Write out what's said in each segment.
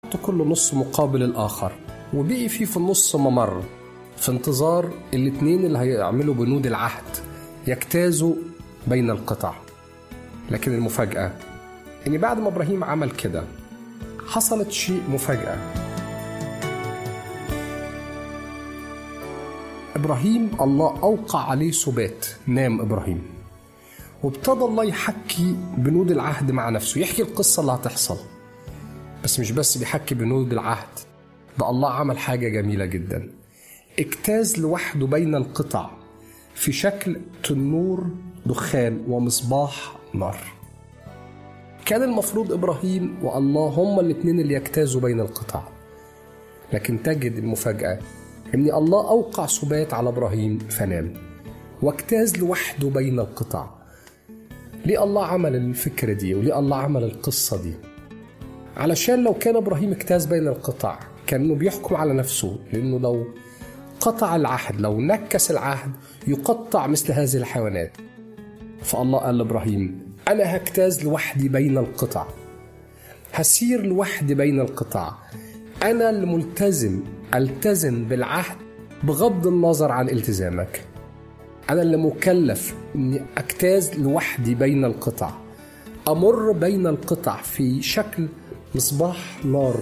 كل نص مقابل الآخر وبقي فيه في النص ممر في انتظار الاتنين اللي هيعملوا بنود العهد يجتازوا بين القطع لكن المفاجأة إن بعد ما إبراهيم عمل كده حصلت شيء مفاجأة إبراهيم الله أوقع عليه سبات نام إبراهيم وابتدى الله يحكي بنود العهد مع نفسه يحكي القصة اللي هتحصل بس مش بس بيحكي بنود العهد ده الله عمل حاجة جميلة جدا اجتاز لوحده بين القطع في شكل تنور دخان ومصباح نار كان المفروض إبراهيم والله هما الاتنين اللي يجتازوا بين القطع لكن تجد المفاجأة إن الله أوقع سبات على إبراهيم فنام واجتاز لوحده بين القطع ليه الله عمل الفكرة دي وليه الله عمل القصة دي علشان لو كان إبراهيم اجتاز بين القطع كانه بيحكم على نفسه لأنه لو قطع العهد لو نكس العهد يقطع مثل هذه الحيوانات فالله قال لإبراهيم أنا هجتاز لوحدي بين القطع هسير لوحدي بين القطع أنا الملتزم ألتزم بالعهد بغض النظر عن التزامك أنا اللي مكلف إني أجتاز لوحدي بين القطع أمر بين القطع في شكل مصباح نار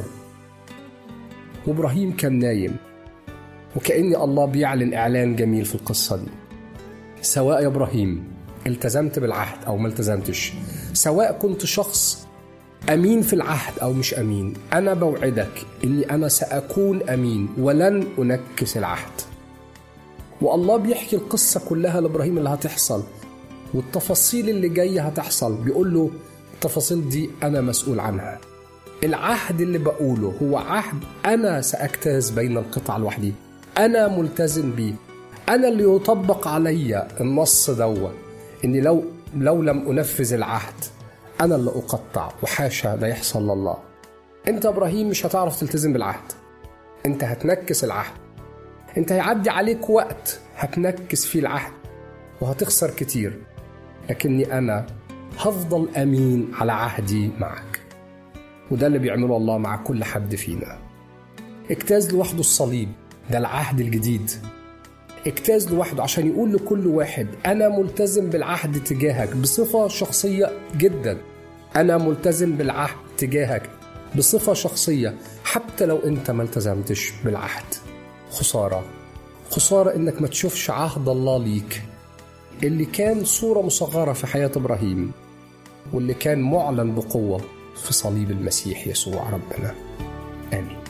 وإبراهيم كان نايم وكأن الله بيعلن إعلان جميل في القصة دي سواء يا إبراهيم التزمت بالعهد أو ما التزمتش سواء كنت شخص أمين في العهد أو مش أمين أنا بوعدك إني أنا سأكون أمين ولن أنكس العهد والله بيحكي القصة كلها لإبراهيم اللي هتحصل والتفاصيل اللي جاية هتحصل بيقول له التفاصيل دي أنا مسؤول عنها العهد اللي بقوله هو عهد أنا سأجتاز بين القطع لوحدي أنا ملتزم بيه أنا اللي يطبق عليا النص دوا إني لو لو لم أنفذ العهد أنا اللي أقطع وحاشا ده يحصل لله أنت إبراهيم مش هتعرف تلتزم بالعهد أنت هتنكس العهد أنت هيعدي عليك وقت هتنكس فيه العهد وهتخسر كتير لكني أنا هفضل أمين على عهدي معك وده اللي بيعمله الله مع كل حد فينا اجتاز لوحده الصليب ده العهد الجديد اجتاز لوحده عشان يقول لكل واحد أنا ملتزم بالعهد تجاهك بصفة شخصية جدا أنا ملتزم بالعهد تجاهك بصفة شخصية حتى لو أنت ما التزمتش بالعهد خسارة خسارة إنك ما تشوفش عهد الله ليك اللي كان صورة مصغرة في حياة إبراهيم واللي كان معلن بقوة في صليب المسيح يسوع ربنا آمين